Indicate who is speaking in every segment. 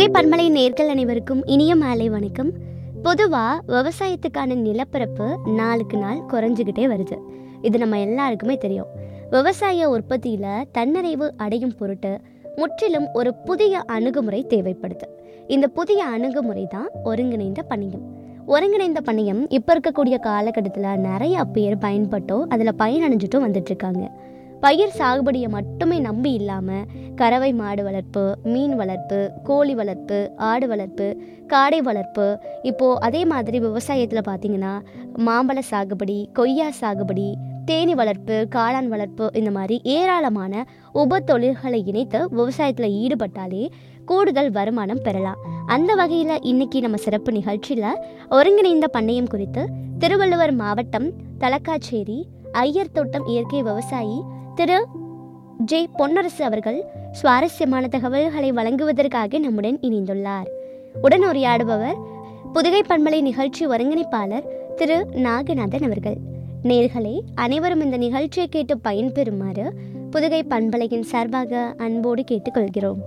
Speaker 1: பன்மலை நேர்கள் அனைவருக்கும் இனிய மாலை வணக்கம் பொதுவாக விவசாயத்துக்கான நிலப்பரப்பு நாளுக்கு நாள் குறைஞ்சிக்கிட்டே வருது இது நம்ம எல்லாருக்குமே தெரியும் விவசாய உற்பத்தியில் தன்னிறைவு அடையும் பொருட்டு முற்றிலும் ஒரு புதிய அணுகுமுறை தேவைப்படுது இந்த புதிய அணுகுமுறை தான் ஒருங்கிணைந்த பணியம் ஒருங்கிணைந்த பணியம் இப்போ இருக்கக்கூடிய காலகட்டத்தில் நிறைய பேர் பயன்பட்டோ அதில் பயனடைஞ்சிட்டும் வந்துட்டு இருக்காங்க பயிர் சாகுபடியை மட்டுமே நம்பி இல்லாமல் கறவை மாடு வளர்ப்பு மீன் வளர்ப்பு கோழி வளர்ப்பு ஆடு வளர்ப்பு காடை வளர்ப்பு இப்போது அதே மாதிரி விவசாயத்தில் பார்த்தீங்கன்னா மாம்பழ சாகுபடி கொய்யா சாகுபடி தேனி வளர்ப்பு காளான் வளர்ப்பு இந்த மாதிரி ஏராளமான உப தொழில்களை இணைத்து விவசாயத்தில் ஈடுபட்டாலே கூடுதல் வருமானம் பெறலாம் அந்த வகையில் இன்னைக்கு நம்ம சிறப்பு நிகழ்ச்சியில் ஒருங்கிணைந்த பண்ணையம் குறித்து திருவள்ளுவர் மாவட்டம் தலக்காச்சேரி ஐயர் தோட்டம் இயற்கை விவசாயி திரு ஜே பொன்னரசு அவர்கள் சுவாரஸ்யமான தகவல்களை வழங்குவதற்காக நம்முடன் இணைந்துள்ளார் உடன் உரையாடுபவர் புதுகை பண்பலை நிகழ்ச்சி ஒருங்கிணைப்பாளர் திரு நாகநாதன் அவர்கள் நேர்களே அனைவரும் இந்த நிகழ்ச்சியை கேட்டு பயன்பெறுமாறு புதுகை பண்பலையின் சார்பாக அன்போடு கேட்டுக்கொள்கிறோம்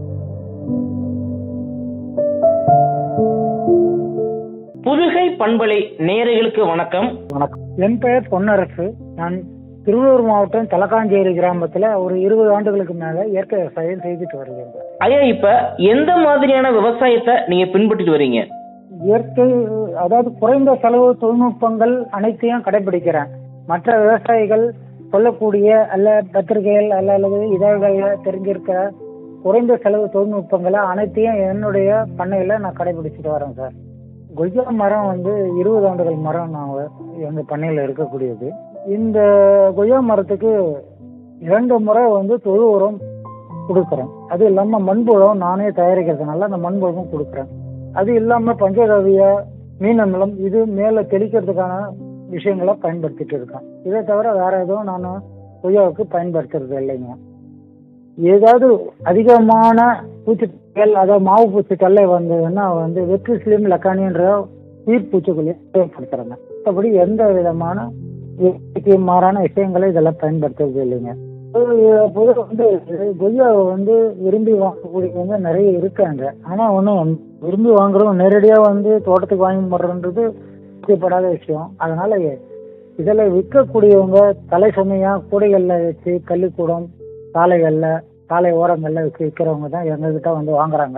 Speaker 2: புதுகை பண்பலை நேயர்களுக்கு வணக்கம்
Speaker 3: வணக்கம் என் பெயர் பொன்னரசு நான் திருவள்ளூர் மாவட்டம் தலக்காஞ்சேரி கிராமத்துல ஒரு இருபது ஆண்டுகளுக்கு மேல இயற்கை விவசாயம் செய்துட்டு வருகிறேன்
Speaker 2: ஐயா இப்ப எந்த மாதிரியான விவசாயத்தை நீங்க பின்பற்றிட்டு வர்றீங்க
Speaker 3: இயற்கை அதாவது குறைந்த செலவு தொழில்நுட்பங்கள் அனைத்தையும் கடைபிடிக்கிறேன் மற்ற விவசாயிகள் சொல்லக்கூடிய அல்ல பத்திரிகைகள் அல்ல அல்லது இதழ்கள்ல தெரிஞ்சிருக்கிற குறைந்த செலவு தொழில்நுட்பங்களை அனைத்தையும் என்னுடைய பண்ணையில நான் கடைபிடிச்சிட்டு வரேன் சார் கொய்யா மரம் வந்து இருபது ஆண்டுகள் மரம் நான் எங்க பண்ணையில இருக்கக்கூடியது இந்த கொய்யா மரத்துக்கு இரண்டு முறை வந்து தொழு உரம் கொடுக்குறேன் அது இல்லாம மண்புழம் நானே தயாரிக்கிறதுனால அந்த மண்புழமும் கொடுக்குறேன் அது இல்லாம பஞ்சகவிய மீன் அமிலம் இது மேல தெளிக்கிறதுக்கான விஷயங்களை பயன்படுத்திட்டு இருக்கேன் இதை தவிர வேற எதுவும் நான் கொய்யாவுக்கு பயன்படுத்துறது இல்லைங்க ஏதாவது அதிகமான பூச்சிகள் அதாவது மாவு பூச்சி தொல்லை வந்ததுன்னா வந்து வெற்றிஸ்லிம் லக்கானின்ற உயிர் பூச்சிக்கொல்லியை பயன்படுத்துறாங்க மற்றபடி எந்த விதமான இயற்கைக்கு மாறான விஷயங்களை இதெல்லாம் பயன்படுத்துறது இல்லைங்க பொதுவாக வந்து கொய்யாவை வந்து விரும்பி வாங்கக்கூடியவங்க நிறைய இருக்காங்க ஆனா ஒன்றும் விரும்பி வாங்குறவங்க நேரடியா வந்து தோட்டத்துக்கு வாங்கி போடுறன்றது சாத்தியப்படாத விஷயம் அதனால இதில் விற்கக்கூடியவங்க தலை சுமையா கூடைகளில் வச்சு கள்ளிக்கூடம் சாலைகளில் சாலை ஓரங்களில் வச்சு விற்கிறவங்க தான் எங்ககிட்ட வந்து வாங்குறாங்க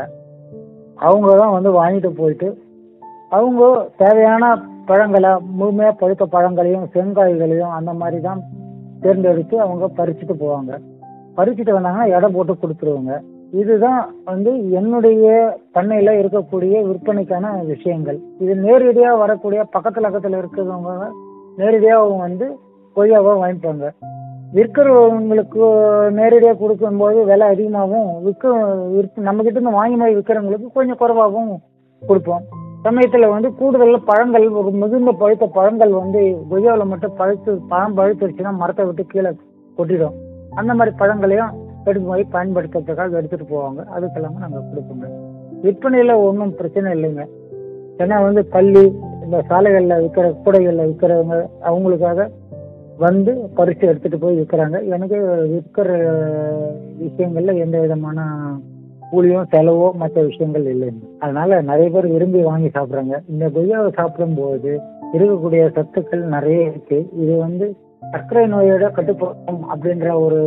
Speaker 3: அவங்க தான் வந்து வாங்கிட்டு போயிட்டு அவங்க தேவையான பழங்களை முழுமையாக பழுத்த பழங்களையும் செங்காய்களையும் அந்த மாதிரி தான் தேர்ந்தெடுத்து அவங்க பறிச்சுட்டு போவாங்க பறிச்சுட்டு வந்தாங்கன்னா எடை போட்டு கொடுத்துருவாங்க இதுதான் வந்து என்னுடைய பண்ணையில இருக்கக்கூடிய விற்பனைக்கான விஷயங்கள் இது நேரடியாக வரக்கூடிய பக்கத்துல பக்கத்துல இருக்கிறவங்க நேரடியாக அவங்க வந்து கொய்யாவை வாங்கிப்பாங்க விற்கிறவங்களுக்கு நேரடியாக கொடுக்கும்போது விலை அதிகமாகவும் விற்க விற்ப நம்ம கிட்ட இருந்து வாங்கி மாதிரி விற்கிறவங்களுக்கு கொஞ்சம் குறைவாகவும் கொடுப்போம் சமயத்தில் வந்து கூடுதல் பழங்கள் ஒரு மிகுந்த பழுத்த பழங்கள் வந்து கொய்யாவில் மட்டும் பழுத்து பழம் பழுத்துருச்சுன்னா மரத்தை விட்டு கீழே கொட்டிடும் அந்த மாதிரி பழங்களையும் எடுத்து போய் பயன்படுத்துறதுக்காக எடுத்துட்டு போவாங்க அதுக்கெல்லாமே நாங்கள் கொடுப்போங்க விற்பனையில் ஒன்றும் பிரச்சனை இல்லைங்க ஏன்னா வந்து பள்ளி இந்த சாலைகளில் விற்கிற கூடைகளில் விற்கிறவங்க அவங்களுக்காக வந்து பறித்து எடுத்துட்டு போய் விற்கிறாங்க எனக்கு விற்கிற விஷயங்கள்ல எந்த விதமான கூலியும் செலவோ மற்ற விஷயங்கள் இல்லைங்க அதனால நிறைய பேர் விரும்பி வாங்கி சாப்பிட்றாங்க இந்த கொய்யாவை சாப்பிடும்போது இருக்கக்கூடிய சத்துக்கள் நிறைய இருக்கு இது வந்து சர்க்கரை நோயோட கட்டுப்பாடும் அப்படின்ற ஒரு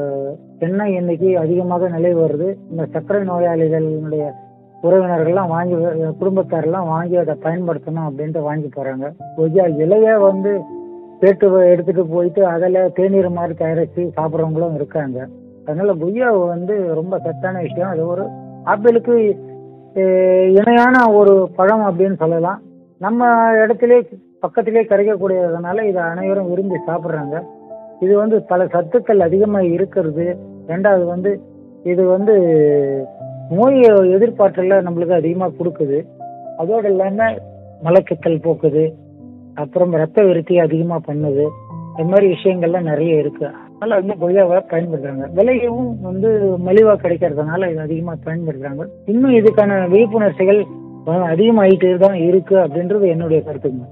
Speaker 3: எண்ணெய் இன்னைக்கு அதிகமாக நிலை வருது இந்த சர்க்கரை நோயாளிகளுடைய உறவினர்கள்லாம் வாங்கி குடும்பத்தாரெல்லாம் வாங்கி அதை பயன்படுத்தணும் அப்படின்ட்டு வாங்கி போறாங்க கொய்யா இலைய வந்து கேட்டு எடுத்துட்டு போயிட்டு அதில் தேநீர் மாதிரி தயாரித்து சாப்பிட்றவங்களும் இருக்காங்க அதனால கொய்யா வந்து ரொம்ப சத்தான விஷயம் அது ஒரு ஆப்பிளுக்கு இணையான ஒரு பழம் அப்படின்னு சொல்லலாம் நம்ம இடத்திலே பக்கத்திலே கிடைக்கக்கூடியதுனால இதை அனைவரும் விரும்பி சாப்பிட்றாங்க இது வந்து பல சத்துக்கள் அதிகமாக இருக்கிறது ரெண்டாவது வந்து இது வந்து நோய் எதிர்பார்த்தல நம்மளுக்கு அதிகமாக கொடுக்குது அதோடு இல்லாமல் மலச்சிக்கல் போக்குது அப்புறம் ரத்த விருத்தி அதிகமாக பண்ணுது இந்த மாதிரி விஷயங்கள்லாம் நிறைய இருக்கு அதனால வந்து கொய்யாவை பயன்படுத்துறாங்க விலையும் வந்து மலிவாக கிடைக்கிறதுனால இது அதிகமாக பயன்படுத்துறாங்க இன்னும் இதுக்கான விழிப்புணர்ச்சிகள் அதிகமாயிட்டே தான் இருக்கு அப்படின்றது என்னுடைய கருத்துங்க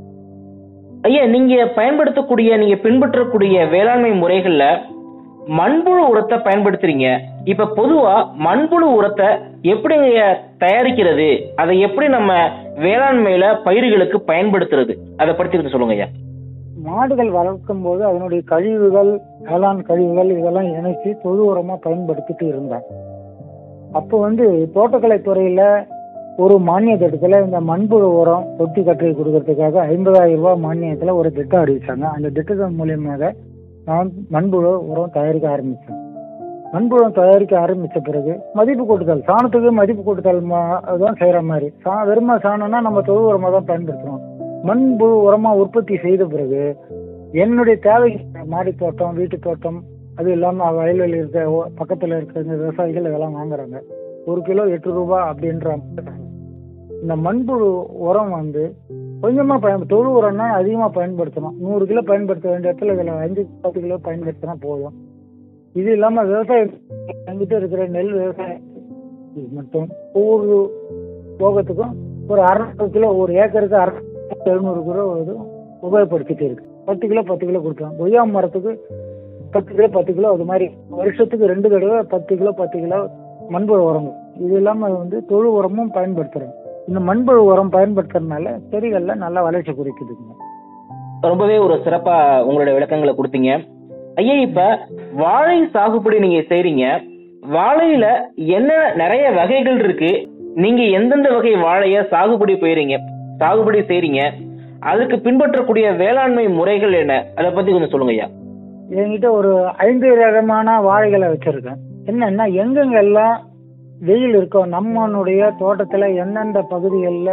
Speaker 2: ஐயா நீங்க பயன்படுத்தக்கூடிய நீங்க பின்பற்றக்கூடிய வேளாண்மை முறைகள்ல மண்புழு உரத்தை பயன்படுத்துறீங்க இப்ப பொதுவா மண்புழு உரத்தை எப்படிங்க தயாரிக்கிறது அதை எப்படி நம்ம வேளாண்மையில பயிர்களுக்கு பயன்படுத்துறது அதை பற்றி கொஞ்சம் சொல்லுங்க ஐயா
Speaker 3: மாடுகள் வளர்க்கும் போது அதனுடைய கழிவுகள் வேளாண் கழிவுகள் இதெல்லாம் இணைச்சு தொழு உரமா பயன்படுத்திட்டு இருந்தேன் அப்போ வந்து தோட்டக்கலை துறையில ஒரு மானிய திட்டத்துல இந்த மண்புழு உரம் தொட்டி கட்டி கொடுக்கறதுக்காக ஐம்பதாயிரம் ரூபாய் மானியத்துல ஒரு திட்டம் அறிவிச்சாங்க அந்த திட்டத்தின் மூலியமாக நான் மண்புழு உரம் தயாரிக்க ஆரம்பிச்சேன் மண்புழு உரம் தயாரிக்க ஆரம்பிச்ச பிறகு மதிப்பு கூட்டுதல் சாணத்துக்கு மதிப்பு கூட்டுதல் மா- அதுதான் செய்யற மாதிரி சா வெறும சாணம்னா நம்ம தொழு உரமா தான் பயன்படுத்துறோம் மண்புழு உரமா உற்பத்தி செய்த பிறகு என்னுடைய தேவை மாடி தோட்டம் வீட்டு தோட்டம் அது இல்லாம வயலில் இருக்க ஓ- பக்கத்துல இருக்கிற இந்த விவசாயிகள் இதெல்லாம் வாங்குறாங்க ஒரு கிலோ எட்டு ரூபாய் அப்படின்ற மாதிரி. இந்த மண்புழு உரம் வந்து கொஞ்சமா பயன் தொழு உரம்னா அதிகமா பயன்படுத்தணும் நூறு கிலோ பயன்படுத்த வேண்டிய இடத்துல இதுல அஞ்சு பத்து கிலோ பயன்படுத்தினா போதும் இது இல்லாம விவசாயம் எங்கிட்ட இருக்கிற நெல் விவசாயம் இது மட்டும் ஒவ்வொரு போகத்துக்கும் ஒரு அறுநூறு கிலோ ஒரு ஏக்கருக்கு அறுநூறு எழுநூறு கிலோ இது உபயோகப்படுத்திட்டு இருக்கு பத்து கிலோ பத்து கிலோ கொடுக்கலாம் கொய்யா மரத்துக்கு பத்து கிலோ பத்து கிலோ அது மாதிரி வருஷத்துக்கு ரெண்டு தடவை பத்து கிலோ பத்து கிலோ மண்புழு உரம் இது இல்லாம வந்து தொழு உரமும் பயன்படுத்துறோம் இந்த மண்புழு உரம் பயன்படுத்துறதுனால செடிகள்ல நல்லா வளர்ச்சி குறிக்குதுங்க
Speaker 2: ரொம்பவே ஒரு சிறப்பா உங்களுடைய விளக்கங்களை கொடுத்தீங்க ஐயா இப்ப வாழை சாகுபடி நீங்க செய்றீங்க வாழையில என்ன நிறைய வகைகள் இருக்கு நீங்க எந்தெந்த வகை வாழைய சாகுபடி போயிறீங்க சாகுபடி செய்றீங்க அதுக்கு பின்பற்றக்கூடிய வேளாண்மை முறைகள் என்ன அதை பத்தி கொஞ்சம் சொல்லுங்க ஐயா
Speaker 3: என்கிட்ட ஒரு ஐந்து ரகமான வாழைகளை வச்சிருக்கேன் என்னன்னா எங்கெங்கெல்லாம் வெயில் இருக்கோ நம்மளுடைய தோட்டத்துல எந்தெந்த பகுதிகளில்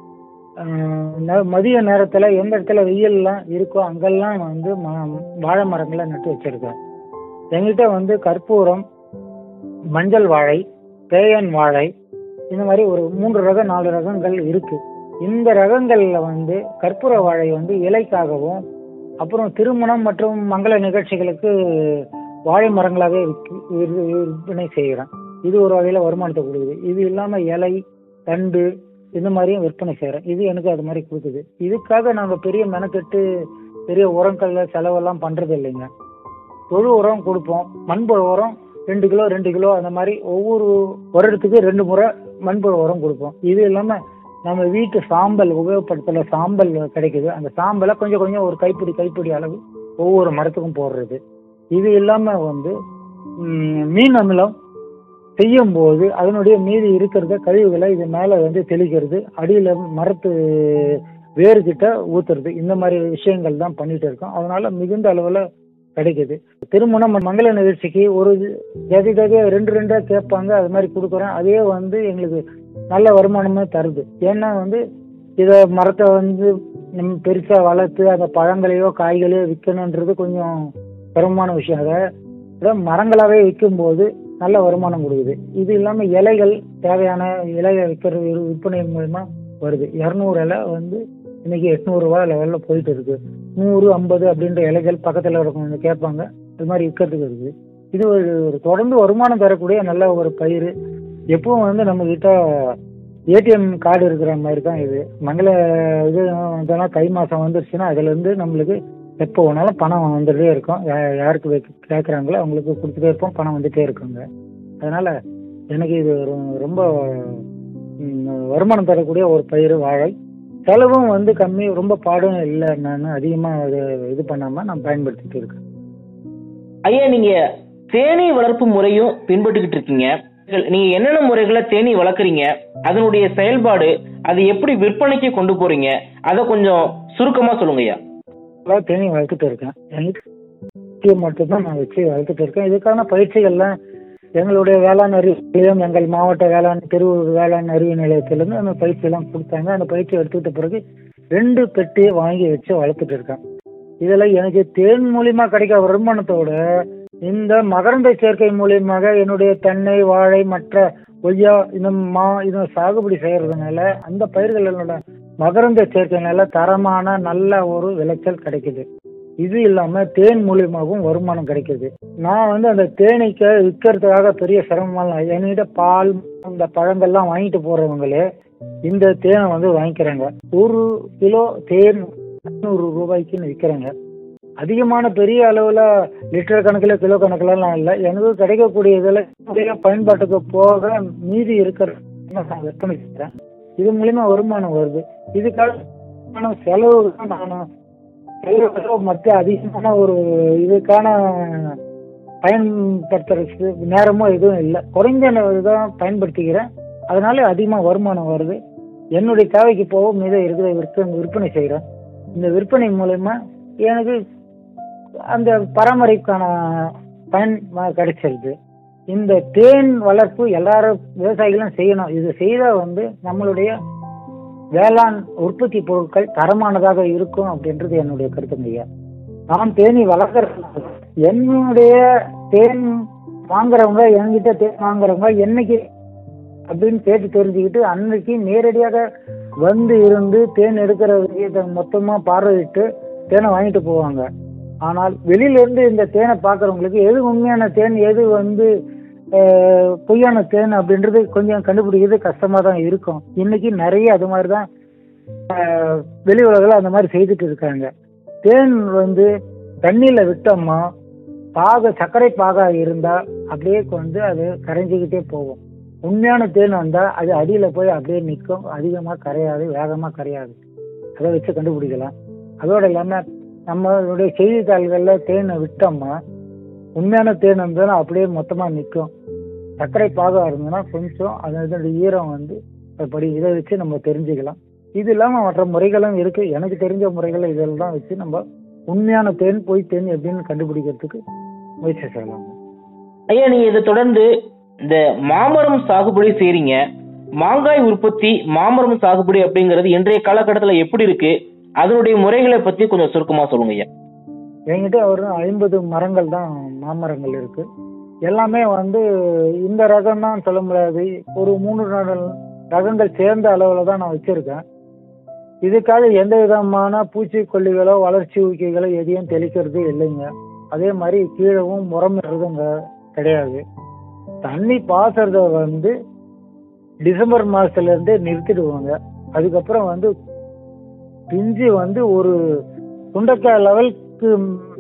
Speaker 3: மதிய நேரத்துல எந்த இடத்துல வெயில்லாம் இருக்கோ அங்கெல்லாம் வந்து ம- வாழை மரங்களை நட்டு வச்சிருக்கேன் என்கிட்ட வந்து கற்பூரம் மஞ்சள் வாழை பேயன் வாழை இந்த மாதிரி ஒரு மூன்று ரகம் நாலு ரகங்கள் இருக்கு இந்த ரகங்கள்ல வந்து கற்பூர வாழை வந்து இலைக்காகவும் அப்புறம் திருமணம் மற்றும் மங்கள நிகழ்ச்சிகளுக்கு வாழை மரங்களாகவே விற்க- விற்ப- விற்பனை செய்கிறேன் இது ஒரு வகையில வருமானத்தை கொடுக்குது இது இல்லாம இலை தண்டு இந்த மாதிரியும் விற்பனை செய்கிறேன் இது எனக்கு அது மாதிரி கொடுக்குது இதுக்காக நாங்க பெரிய மெனக்கெட்டு பெரிய உரங்கள்ல செலவெல்லாம் பண்றது இல்லைங்க தொழு உரம் கொடுப்போம் மண்புழு உரம் ரெண்டு கிலோ ரெண்டு கிலோ அந்த மாதிரி ஒவ்வொரு வருடத்துக்கு ரெண்டு முறை மண்புழு உரம் கொடுப்போம் இது இல்லாம நம்ம வீட்டு சாம்பல் உபயோகப்படுத்தல சாம்பல் கிடைக்குது அந்த சாம்பலை கொஞ்சம் கொஞ்சம் ஒரு கைப்பிடி கைப்பிடி அளவு ஒவ்வொரு மரத்துக்கும் போடுறது இது இல்லாம வந்து ம், மீன் அமிலம் செய்யும் போது அதனுடைய மீதி இருக்கிறத கழிவுகளை இது மேல வந்து தெளிக்கிறது அடியில மரத்து வேர்கிட்ட ஊத்துறது இந்த மாதிரி விஷயங்கள் தான் பண்ணிட்டு இருக்கோம் அதனால மிகுந்த அளவுல கிடைக்குது திருமணம் மங்கள நிகழ்ச்சிக்கு ஒரு ஜதி ஜதியா ரெண்டு ரெண்டா கேட்பாங்க அது மாதிரி கொடுக்குறோம் அதே வந்து எங்களுக்கு நல்ல வருமானமே தருது ஏன்னா வந்து இத மரத்தை வந்து நம்ம பெருசா வளர்த்து அந்த பழங்களையோ காய்களையோ விற்கணுன்றது கொஞ்சம் சிரமமான விஷயம் அதை இதை மரங்களாவே விற்கும் போது நல்ல வருமானம் கொடுக்குது இது இல்லாம இலைகள் தேவையான இலையை விற்கிறது விற்பனை மூலமா வருது இரநூறு இலை வந்து இன்னைக்கு எட்நூறு ரூபாய் லெவல்ல போயிட்டு இருக்கு நூறு ஐம்பது அப்படின்ற இலைகள் பக்கத்துல இருக்கவங்க கேட்பாங்க இது மாதிரி விற்கிறதுக்கு இருக்குது இது ஒரு ஒரு தொடர்ந்து வருமானம் தரக்கூடிய நல்ல ஒரு பயிர் எப்பவும் வந்து நம்ம கிட்ட ஏடிஎம் கார்டு இருக்கிற மாதிரி தான் இது மங்கள இது வந்தோன்னா தை மாசம் வந்துருச்சுன்னா அதுல இருந்து நம்மளுக்கு எப்போ வேணாலும் பணம் வந்துட்டே இருக்கும் யா- யாருக்கு வைக்க- கேட்கறாங்களோ அவங்களுக்கு கொடுத்துட்டே இருப்போம் பணம் வந்துட்டே இருக்குங்க அதனால எனக்கு இது ஒரு- ரொம்ப ம், வருமானம் தரக்கூடிய ஒரு பயிர் வாழை செலவும் வந்து கம்மி ரொம்ப பாடும் இல்லை நான் அதிகமா இது இது பண்ணாம நான் பயன்படுத்திட்டு இருக்கேன்
Speaker 2: ஐயா நீங்க தேனீ வளர்ப்பு முறையும் பின்பற்றிக்கிட்டு இருக்கீங்க நீங்க என்னென்ன முறைகளை தேனீ வளர்க்குறீங்க அதனுடைய செயல்பாடு அது எப்படி விற்பனைக்கு கொண்டு போறீங்க அதை கொஞ்சம் சுருக்கமா சொல்லுங்க ஐயா
Speaker 3: அதாவது தேனி வளர்த்துட்டு இருக்கேன் எனக்கு மட்டும்தான் நான் வச்சு வளர்த்துட்டு இருக்கேன் இதுக்கான பயிற்சிகள்லாம் எங்களுடைய வேளாண் அறிவு நிலையம் எங்கள் மாவட்ட வேளாண் திருவூர் வேளாண் அறிவு நிலையத்திலிருந்து அந்த பயிற்சி எல்லாம் கொடுத்தாங்க அந்த பயிற்சி எடுத்துக்கிட்ட பிறகு ரெண்டு பெட்டியை வாங்கி வச்சு வளர்த்துட்டு இருக்கேன் இதுல எனக்கு தேன் மூலியமா கிடைக்கிற வருமானத்தோட இந்த மகரந்த சேர்க்கை மூலியமாக என்னுடைய தென்னை வாழை மற்ற கொய்யா இந்த மா இதை சாகுபடி செய்யறதுனால அந்த பயிர்களோட மகரந்த சேர்க்கைனால தரமான நல்ல ஒரு விளைச்சல் கிடைக்குது இது இல்லாம தேன் மூலியமாகவும் வருமானம் கிடைக்குது நான் வந்து அந்த தேனீக்க விற்கிறதுக்காக பெரிய சிரமம்லாம் என்கிட்ட பால் இந்த பழங்கள்லாம் வாங்கிட்டு போறவங்களே இந்த தேனை வந்து வாங்கிக்கிறாங்க ஒரு கிலோ தேன் ஐநூறு ரூபாய்க்குன்னு விற்கிறாங்க அதிகமான பெரிய அளவில் லிட்டர் கணக்கில் கிலோ கணக்கிலலாம் இல்லை எனக்கு கிடைக்கக்கூடிய இதில் என்னுடைய பயன்பாட்டுக்கு போக மீதி இருக்கிற நான் விற்பனை செய்கிறேன் இது மூலிமா வருமானம் வருது இதுக்கான செலவு தான் நான் செலவு மற்ற அதிகமான ஒரு இதுக்கான பயன்படுத்துறதுக்கு நேரமோ எதுவும் இல்லை குறைஞ்ச தான் பயன்படுத்திக்கிறேன் அதனால அதிகமாக வருமானம் வருது என்னுடைய தேவைக்கு போக மீதம் இருக்கிற விற்பனை விற்பனை செய்கிறேன் இந்த விற்பனை மூலயமா எனக்கு அந்த பராமரிப்புக்கான பயன் ம- கிடைச்சிருது இந்த தேன் வளர்ப்பு எல்லாரும் விவசாயிகளும் செய்யணும் இது செய்தால் வந்து நம்மளுடைய வேளாண் உற்பத்தி பொருட்கள் தரமானதாக இருக்கும் அப்படின்றது என்னுடைய கருத்துங்க ஐயா நான் தேனி வளர்க்குறதுனால என்னுடைய தேன் வாங்குறவங்க என்கிட்ட தேன் வாங்குறவங்க என்னைக்கு அப்படின்னு கேட்டு தெரிஞ்சுக்கிட்டு அன்னைக்கு நேரடியாக வந்து இருந்து தேன் எடுக்கிற விஷயத்தை மொத்தமா பார்வையிட்டு தேனை வாங்கிட்டு போவாங்க ஆனால் வெளியில இருந்து இந்த தேனை பார்க்கறவங்களுக்கு எது உண்மையான தேன் எது வந்து அஹ், பொய்யான தேன் அப்படின்றது கொஞ்சம் கண்டுபிடிக்கிறது கஷ்டமா தான் இருக்கும் இன்னைக்கு நிறைய அது மாதிரி தான் அஹ், வெளி உலகில் அந்த மாதிரி செய்துட்டு இருக்காங்க தேன் வந்து தண்ணியில விட்டோமா பாக சர்க்கரை பாகா இருந்தா அப்படியே வந்து அது கரைஞ்சிக்கிட்டே போகும் உண்மையான தேன் வந்தா அது அடியில போய் அப்படியே நிற்கும் அதிகமா கரையாது வேகமா கரையாது அதை வச்சு கண்டுபிடிக்கலாம் அதோட இல்லாம நம்மளுடைய செய்தித்தாள்கள்ல தேனை விட்டோம்னா உண்மையான தேன் வந்ததுன்னா அப்படியே மொத்தமா நிற்கும் சர்க்கரை பாகா இருந்ததுன்னா கொஞ்சம் அதோட ஈரம் வந்து படி இதை வச்சு நம்ம தெரிஞ்சுக்கலாம் இது இல்லாம மற்ற முறைகளும் இருக்கு எனக்கு தெரிஞ்ச முறைகள் இதெல்லாம் வச்சு நம்ம உண்மையான தேன் போய் தேன் எப்படின்னு கண்டுபிடிக்கிறதுக்கு முயற்சி செய்யலாம்
Speaker 2: ஐயா நீங்க இதை தொடர்ந்து இந்த மாமரம் சாகுபடி செய்றீங்க மாங்காய் உற்பத்தி மாமரம் சாகுபடி அப்படிங்கிறது இன்றைய காலகட்டத்துல எப்படி இருக்கு அதனுடைய முறைகளை பத்தி கொஞ்சம் சுருக்கமா சொல்லுங்க ஐயா
Speaker 3: என்கிட்ட ஒரு ஐம்பது மரங்கள் தான் மாமரங்கள் இருக்கு எல்லாமே வந்து இந்த ரகம் தான் சொல்ல முடியாது ஒரு மூணு நாலு ரகங்கள் சேர்ந்த அளவுல தான் நான் வச்சிருக்கேன் இதுக்காக எந்த விதமான பூச்சிக்கொல்லிகளோ வளர்ச்சி ஊக்கிகளோ எதையும் தெளிக்கிறது இல்லைங்க அதே மாதிரி கீழவும் முறமிடுறதுங்க கிடையாது தண்ணி பாசுறத வந்து டிசம்பர் மாசத்துல இருந்தே நிறுத்திடுவாங்க அதுக்கப்புறம் வந்து பிஞ்சு வந்து ஒரு சுண்டக்காய் லெவலுக்கு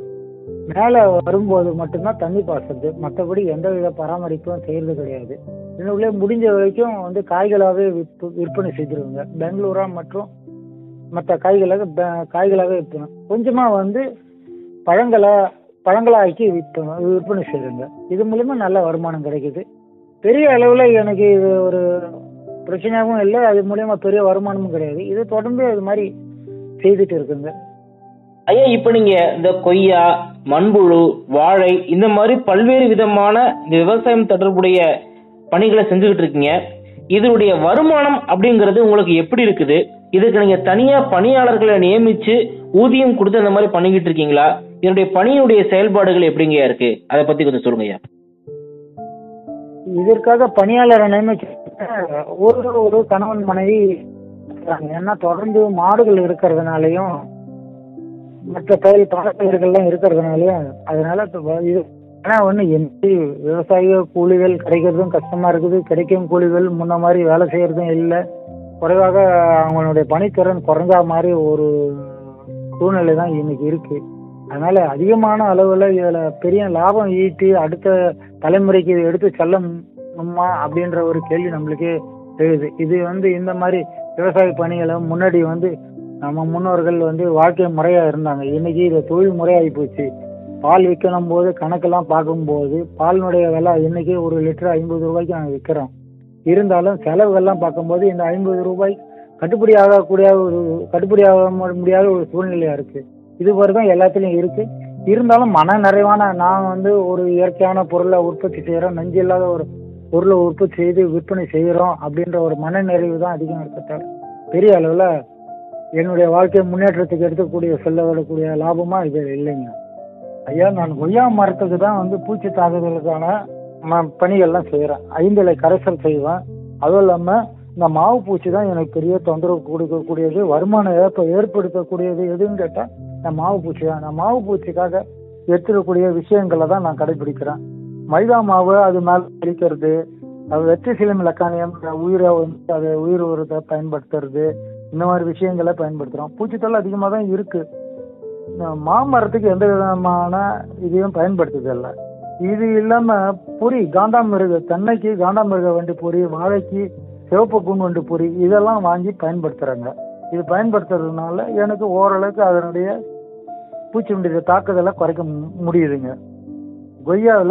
Speaker 3: மேல வரும்போது மட்டும்தான் தண்ணி பாசுறது மற்றபடி எந்த வித பராமரிப்பும் செய்யறது கிடையாது இன்னுள்ளே முடிஞ்ச வரைக்கும் வந்து காய்களாகவே விற்பு விற்பனை செய்திருவாங்க பெங்களூரா மற்றும் மற்ற காய்களாக ப- காய்களாகவே விற்பனை கொஞ்சமா வந்து பழங்களா பழங்களாக்கி விற்பனை விற்பனை செய்றாங்க இது மூலியமா நல்ல வருமானம் கிடைக்குது பெரிய அளவுல எனக்கு இது ஒரு பிரச்சனையாகவும் இல்லை அது மூலியமா பெரிய வருமானமும் கிடையாது இது தொடர்ந்து அது மாதிரி செய்துட்டு இருக்குங்க
Speaker 2: ஐயா இப்ப நீங்க இந்த கொய்யா மண்புழு வாழை இந்த மாதிரி பல்வேறு விதமான இந்த விவசாயம் தொடர்புடைய பணிகளை செஞ்சுக்கிட்டு இருக்கீங்க இதனுடைய வருமானம் அப்படிங்கிறது உங்களுக்கு எப்படி இருக்குது இதுக்கு நீங்க தனியா பணியாளர்களை நியமிச்சு ஊதியம் கொடுத்து அந்த மாதிரி பண்ணிக்கிட்டு இருக்கீங்களா இதனுடைய பணியினுடைய செயல்பாடுகள் எப்படிங்க இருக்கு அதை பத்தி கொஞ்சம் சொல்லுங்க ஐயா
Speaker 3: இதற்காக பணியாளரை நியமிச்சு ஒரு ஒரு கணவன் மனைவி இருக்காங்க. ஏன்னா தொடர்ந்து மாடுகள் இருக்கிறதுனாலயும் மற்ற பயிர் பணப்பயிர்கள்லாம் இருக்கிறதுனாலயும் அதனால இப்ப வ- இது ஆனா ஒண்ணு எந்த விவசாய கூலிகள் கிடைக்கிறதும் கஷ்டமா இருக்குது கிடைக்கும் கூலிகள் முன்ன மாதிரி வேலை செய்யறதும் இல்லை குறைவாக அவங்களுடைய பணித்திறன் குறைஞ்ச மாதிரி ஒரு சூழ்நிலை தான் இன்னைக்கு இருக்கு அதனால அதிகமான அளவுல இதுல பெரிய லாபம் ஈட்டி அடுத்த தலைமுறைக்கு இதை எடுத்து செல்லணுமா அப்படின்ற ஒரு கேள்வி நம்மளுக்கே எழுது இது வந்து இந்த மாதிரி விவசாய பணிகளை முன்னாடி வந்து நம்ம முன்னோர்கள் வந்து வாழ்க்கை முறையா இருந்தாங்க இன்னைக்கு இது தொழில் முறையாகி போச்சு பால் விற்கணும் போது கணக்கெல்லாம் பார்க்கும்போது பாலினுடைய விலை இன்னைக்கு ஒரு லிட்டர் ஐம்பது ரூபாய்க்கு நாங்கள் விற்கிறோம் இருந்தாலும் செலவுகள்லாம் பார்க்கும்போது இந்த ஐம்பது ரூபாய் கட்டுப்படி ஆகக்கூடிய ஒரு கட்டுப்படி ஆக முடியாத ஒரு சூழ்நிலையா இருக்கு இது மாதிரி தான் எல்லாத்துலயும் இருக்கு இருந்தாலும் மன நிறைவான நான் வந்து ஒரு இயற்கையான பொருளை உற்பத்தி செய்யறோம் நஞ்சு இல்லாத ஒரு பொருளை உற்பத்தி செய்து விற்பனை செய்யறோம் அப்படின்ற ஒரு மன நிறைவு தான் அதிகம் இருக்க பெரிய அளவுல என்னுடைய வாழ்க்கை முன்னேற்றத்துக்கு எடுக்கக்கூடிய செல்ல விடக்கூடிய லாபமா இது இல்லைங்க ஐயா நான் கொய்யா மரத்துக்கு தான் வந்து பூச்சி தாக்குதலுக்கான ம- பணிகள்லாம் செய்யறேன் ஐந்திலை கரைசல் செய்வேன் அதுவும் இல்லாம இந்த மாவு பூச்சி தான் எனக்கு பெரிய தொந்தரவு கொடுக்கக்கூடியது வருமான இழப்பை ஏற்படுத்தக்கூடியது எதுன்னு கேட்டா இந்த மாவு பூச்சி தான் இந்த மாவு பூச்சிக்காக எடுத்துக்கக்கூடிய விஷயங்களை தான் நான் கடைபிடிக்கிறேன் மைதா மாவு அது மேல அடிக்கிறது அது வெற்றி சிலம் லக்கானியம் உயிரை வந்து அதை உயிர் உரத்தை பயன்படுத்துறது இந்த மாதிரி விஷயங்களை பயன்படுத்துறோம் பூச்சித்தொல்லை அதிகமாக தான் இருக்கு நான் மாமரத்துக்கு எந்த விதமான இதையும் பயன்படுத்துதில்லை இது இல்லாம பொறி காண்டாமிருக தென்னைக்கு காண்டாமிருக வண்டி பொறி வாழைக்கு சிவப்பு கூன் வண்டி பொறி இதெல்லாம் வாங்கி பயன்படுத்துறாங்க இது பயன்படுத்துறதுனால எனக்கு ஓரளவுக்கு அதனுடைய பூச்சியுடைய தாக்குதலை குறைக்க மு- முடியுதுங்க கொய்யாவில்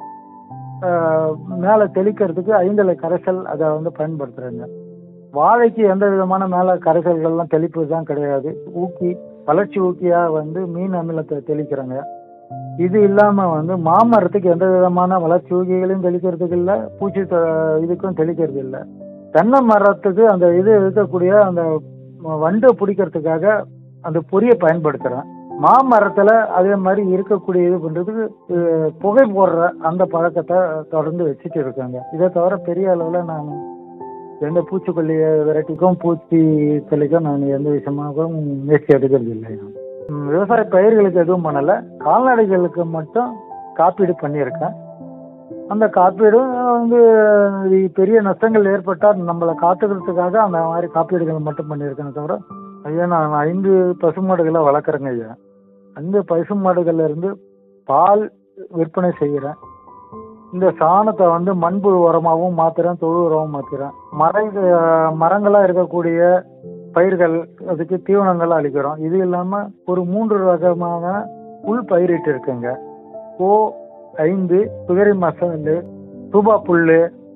Speaker 3: மேலே தெளிக்கிறதுக்கு ஐந்தலை கரைசல் அதை வந்து பயன்படுத்துறாங்க வாழைக்கு எந்த விதமான மேலே கரைசல்கள்லாம் தெளிப்பு தான் கிடையாது ஊக்கி வளர்ச்சி ஊக்கியா வந்து மீன் அமிலத்தை தெளிக்கிறாங்க இது இல்லாம வந்து மாமரத்துக்கு எந்த விதமான வளர்ச்சி ஊக்கிகளையும் தெளிக்கிறதுக்கு இல்ல பூச்சி த- இதுக்கும் தெளிக்கிறது இல்ல தென்னை மரத்துக்கு அந்த இது இருக்கக்கூடிய அந்த ம- வண்டை பிடிக்கிறதுக்காக அந்த பொரியை பயன்படுத்துறேன் மாமரத்துல அதே மாதிரி இருக்கக்கூடிய இது பண்றதுக்கு அஹ், புகை போடுற அந்த பழக்கத்தை தொடர்ந்து வச்சுட்டு இருக்காங்க இதை தவிர பெரிய அளவுல நான் எந்த பூச்சிக்கொல்லிய வெரைட்டிக்கும் பூச்சி தொல்லிக்கும் நான் எந்த விஷயமாகவும் முயற்சி எடுக்கிறது இல்லை ம், விவசாய பயிர்களுக்கு எதுவும் பண்ணல கால்நடைகளுக்கு மட்டும் காப்பீடு பண்ணியிருக்கேன் அந்த காப்பீடும் வந்து இது பெரிய நஷ்டங்கள் ஏற்பட்டால் நம்மளை காத்துக்கிறதுக்காக அந்த மாதிரி காப்பீடுகள் மட்டும் பண்ணியிருக்கேன் தவிர ஐயா நான் ஐந்து பசுமாடுகளை வளர்க்குறேங்க ஐயா அந்த பசுமாடுகள்ல இருந்து பால் விற்பனை செய்கிறேன் இந்த சாணத்தை வந்து மண்புழு உரமாகவும் மாத்துறேன் தொழு உரமாகவும் மாத்துறேன் மர மரங்களா இருக்கக்கூடிய பயிர்கள் அதுக்கு தீவனங்கள் அளிக்கிறோம் இது இல்லாம ஒரு மூன்று ரகமான புல் பயிரிட்டு இருக்குங்க கோ ஐந்து குதிரை மசாலு தூபா புல்லு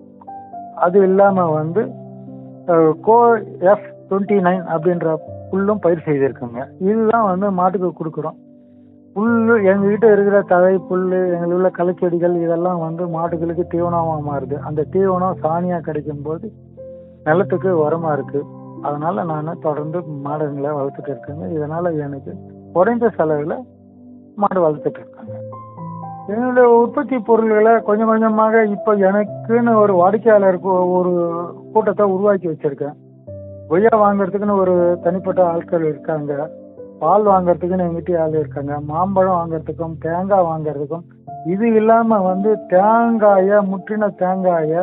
Speaker 3: அது இல்லாம வந்து அஹ், கோ எஃப் டுவெண்ட்டி நைன் அப்படின்ற புல்லும் பயிர் செய்திருக்குங்க இதுதான் வந்து மாட்டுக்கு கொடுக்குறோம் புல்லு எங்ககிட்ட இருக்கிற தழை புல்லு எங்களுக்கு உள்ள களைச்செடிகள் இதெல்லாம் வந்து மாடுகளுக்கு தீவனமா மாறுது அந்த தீவனம் சாணியா கிடைக்கும் போது நிலத்துக்கு உரமா இருக்கு அதனால நான் தொடர்ந்து மாடுகளை வளர்த்துட்டு இருக்கேங்க இதனால எனக்கு குறைந்த செலவுல மாடு வளர்த்துட்டு இருக்காங்க என்னுடைய உற்பத்தி பொருள்களை கொஞ்சம் கொஞ்சமாக இப்போ எனக்குன்னு ஒரு வாடிக்கையாளருக்கு ஒரு கூட்டத்தை உருவாக்கி வச்சிருக்கேன் கொய்யா வாங்குறதுக்குன்னு ஒரு தனிப்பட்ட ஆட்கள் இருக்காங்க பால் வாங்குறதுக்குன்னு எங்கிட்ட ஆள் இருக்காங்க மாம்பழம் வாங்குறதுக்கும் தேங்காய் வாங்குறதுக்கும் இது இல்லாம வந்து தேங்காய முற்றின தேங்காய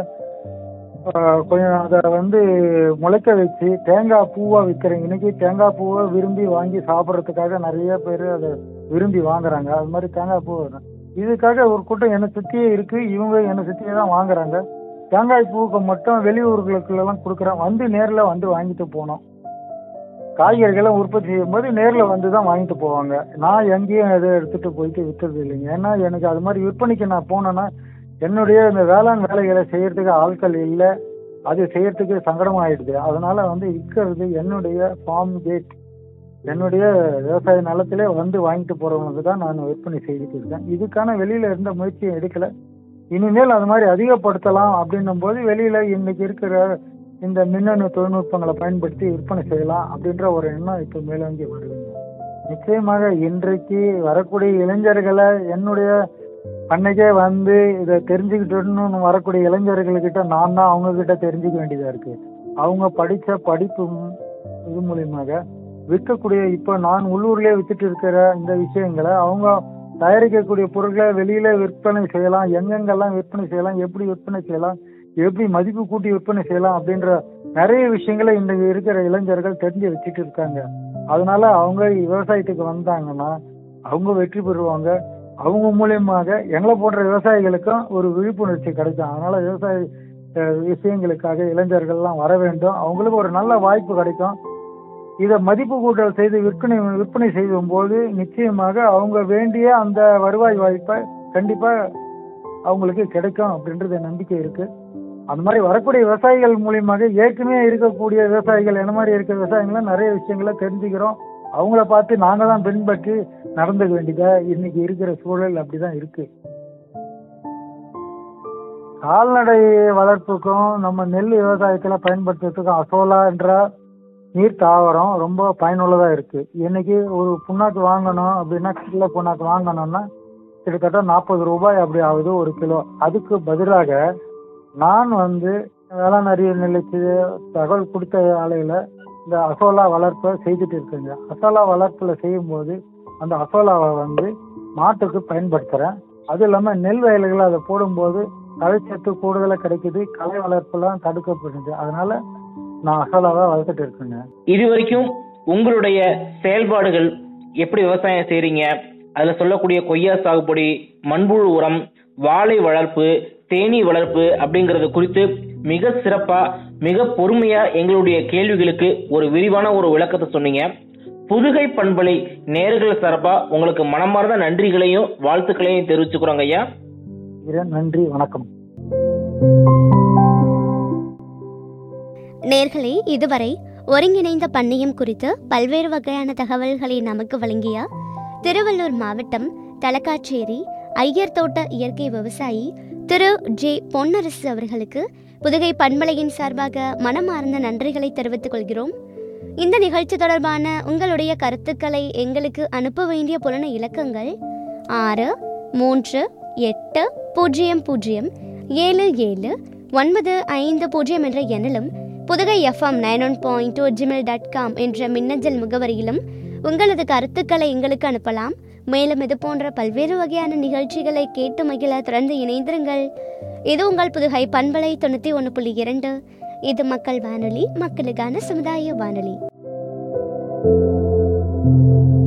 Speaker 3: ஆஹ், கொஞ்சம் அதை வந்து முளைக்க வச்சு தேங்காய் பூவா விற்கிறேன் இன்னைக்கு தேங்காய் பூவை விரும்பி வாங்கி சாப்பிட்றதுக்காக நிறைய பேர் அதை விரும்பி வாங்குறாங்க அது மாதிரி தேங்காய் பூ வரும். இதுக்காக ஒரு கூட்டம் என்னை சுற்றியே இருக்கு இவங்க என்னை சுற்றியே தான் வாங்குறாங்க தேங்காய் பூவுக்கு மட்டும் வெளியூர்களுக்குள்ளெல்லாம் கொடுக்குறேன் வந்து நேரில் வந்து வாங்கிட்டு போனோம் காய்கறிகளை உற்பத்தி செய்யும்போது நேரில் வந்து தான் வாங்கிட்டு போவாங்க நான் எங்கேயும் எதை எடுத்துட்டு போயிட்டு விற்றது இல்லைங்க ஏன்னா எனக்கு அது மாதிரி விற்பனைக்கு நான் போனேன்னா என்னுடைய இந்த வேளாண் வேலைகளை செய்யறதுக்கு ஆட்கள் இல்லை அது செய்யறதுக்கு சங்கடம் ஆயிடுது அதனால வந்து விற்கிறது என்னுடைய ஃபார்ம் கேட் என்னுடைய விவசாய நிலத்திலே வந்து வாங்கிட்டு போறவங்களுக்கு தான் நான் விற்பனை செய்துட்டு இருக்கேன் இதுக்கான வெளியில இருந்த முயற்சியை எடுக்கல இனிமேல் அது மாதிரி அதிகப்படுத்தலாம் அப்படின்னும் போது வெளியில இன்னைக்கு இருக்கிற இந்த மின்னணு தொழில்நுட்பங்களை பயன்படுத்தி விற்பனை செய்யலாம் அப்படின்ற ஒரு எண்ணம் இப்போ மேலோங்கி வருதுங்க நிச்சயமாக இன்றைக்கு வரக்கூடிய இளைஞர்களை என்னுடைய அன்னைக்கே வந்து இதை தெரிஞ்சுக்கிட்டோன்னு வரக்கூடிய இளைஞர்கள்கிட்ட நான் தான் அவங்க கிட்ட தெரிஞ்சுக்க வேண்டியதா இருக்கு அவங்க படிச்ச படிப்பு ம்- இது மூலியமாக விற்கக்கூடிய இப்போ நான் உள்ளூர்லயே வித்துட்டு இருக்கிற இந்த விஷயங்களை அவங்க தயாரிக்கக்கூடிய பொருட்களை வெளியில விற்பனை செய்யலாம் எங்கெங்கெல்லாம் விற்பனை செய்யலாம் எப்படி விற்பனை செய்யலாம் எப்படி மதிப்பு கூட்டி விற்பனை செய்யலாம் அப்படின்ற நிறைய விஷயங்களை இன்றைக்கு இருக்கிற இளைஞர்கள் தெரிஞ்சு வச்சுட்டு இருக்காங்க அதனால அவங்க விவசாயத்துக்கு வந்தாங்கன்னா அவங்க வெற்றி பெறுவாங்க அவங்க மூலியமாக எங்களை போன்ற விவசாயிகளுக்கும் ஒரு விழிப்புணர்ச்சி கிடைக்கும் அதனால விவசாய அஹ், விஷயங்களுக்காக இளைஞர்கள்லாம் வர வேண்டும் அவங்களுக்கு ஒரு நல்ல வாய்ப்பு கிடைக்கும் இதை மதிப்பு கூட்டல் செய்து விற்பனை விற்பனை செய்யும் போது நிச்சயமாக அவங்க வேண்டிய அந்த வருவாய் வாய்ப்பை கண்டிப்பா அவங்களுக்கு கிடைக்கும் அப்படின்றது என் நம்பிக்கை இருக்கு அந்த மாதிரி வரக்கூடிய விவசாயிகள் மூலியமாக ஏற்கனவே இருக்கக்கூடிய விவசாயிகள் என்ன மாதிரி இருக்க விவசாயிகளும் நிறைய விஷயங்களை தெரிஞ்சுக்கிறோம் அவங்கள பார்த்து நாங்க தான் பின்பற்றி நடந்துக்க வேண்டியதா இன்னைக்கு இருக்கிற சூழல் அப்படிதான் இருக்கு கால்நடை வளர்ப்புக்கும் நம்ம நெல் விவசாயத்துல பயன்படுத்துறதுக்கும் அசோலா என்ற நீர் தாவரம் ரொம்ப பயனுள்ளதா இருக்கு இன்னைக்கு ஒரு புண்ணாக்கு வாங்கணும் அப்படின்னா கிலோ புண்ணாக்கு வாங்கணும்னா கிட்டத்தட்ட நாற்பது ரூபாய் அப்படி ஆகுது ஒரு கிலோ அதுக்கு பதிலாக நான் வந்து வேளாண் அறிவியல் நிலைக்கு தகவல் கொடுத்த ஆலையில இந்த அசோலா வளர்ப்பை செய்துட்டு இருக்கேங்க அசோலா வளர்ப்புல செய்யும்போது அந்த அசோலாவை வந்து மாட்டுக்கு பயன்படுத்துறேன் அது இல்லாம நெல் வயல்களை அதை போடும்போது களைச்சத்து கூடுதலா கிடைக்குது களை வளர்ப்புலாம் தடுக்கப்படுது அதனால நான் அசோலாவை வளர்த்துட்டு இருக்கேங்க
Speaker 2: இது வரைக்கும் உங்களுடைய செயல்பாடுகள் எப்படி விவசாயம் செய்றீங்க அதுல சொல்லக்கூடிய கொய்யா சாகுபடி மண்புழு உரம் வாழை வளர்ப்பு தேனீ வளர்ப்பு அப்படிங்கறது குறித்து மிக சிறப்பா மிக பொறுமையா எங்களுடைய கேள்விகளுக்கு ஒரு விரிவான ஒரு விளக்கத்தை சொன்னீங்க புதுகை பண்பலை நேர்கள் சார்பா உங்களுக்கு மனமார்ந்த நன்றிகளையும் வாழ்த்துக்களையும் தெரிவிச்சுக்கிறோங்க ஐயா
Speaker 3: இறைவன் நன்றி வணக்கம்
Speaker 1: நேர்களே இதுவரை ஒருங்கிணைந்த பண்ணையம் குறித்து பல்வேறு வகையான தகவல்களை நமக்கு வழங்கிய திருவள்ளூர் மாவட்டம் தலக்காச்சேரி ஐயர் தோட்ட இயற்கை விவசாயி திரு ஜே பொன்னரசு அவர்களுக்கு புதுகை பண்பலையின் சார்பாக மனமார்ந்த நன்றிகளை தெரிவித்துக் கொள்கிறோம் இந்த நிகழ்ச்சி தொடர்பான உங்களுடைய கருத்துக்களை எங்களுக்கு அனுப்ப வேண்டிய புலன இலக்கங்கள் ஆறு மூன்று எட்டு பூஜ்ஜியம் பூஜ்ஜியம் ஏழு ஏழு ஒன்பது ஐந்து பூஜ்ஜியம் என்ற எண்ணிலும் Pudugai FM nine one point two Gmail dot com என்ற மின்னஞ்சல் முகவரியிலும் உங்களது கருத்துக்களை எங்களுக்கு அனுப்பலாம் மேலும் இது போன்ற பல்வேறு வகையான நிகழ்ச்சிகளை கேட்டு மகிழ தொடர்ந்து இணைந்திருங்கள் இது உங்கள் புதுகை பண்பலை தொண்ணூற்றி ஒன்று புள்ளி இரண்டு இது மக்கள் வானொலி மக்களுக்கான சமுதாய வானொலி